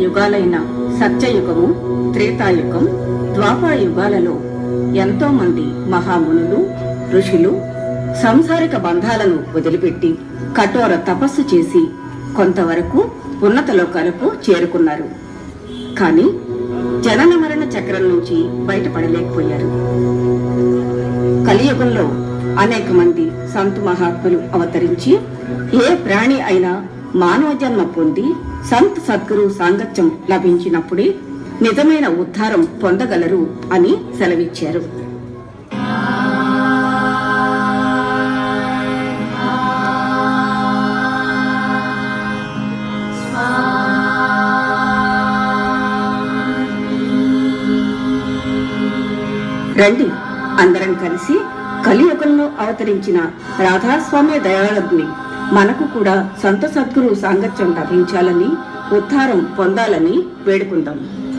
యుగాలైన సత్యయుగము త్రేతాయుగం ద్వాపర యుగాలలో ఎంతో మంది మహామునులు ఋషులు సంసారిక బంధాలను వదిలిపెట్టి కఠోర తపస్సు చేసి కొంతవరకు ఉన్నత లోకాలకు చేరుకున్నారు కానీ జనన మరణ చక్రం నుంచి బయటపడలేకపోయారు కలియుగంలో అనేక మంది సంతు మహాత్ములు అవతరించి ఏ ప్రాణి అయినా మానవ జన్మ పొంది సంత్ సద్గురు సాంగత్యం లభించినప్పుడే నిజమైన ఉద్ధారం పొందగలరు అని సెలవిచ్చారు రండి అందరం కలిసి కలియుగంలో అవతరించిన రాధాస్వామి దయాళుని మనకు కూడా సంత సద్గురు సాంగత్యం లభించాలని ఉద్ధారం పొందాలని వేడుకుందాం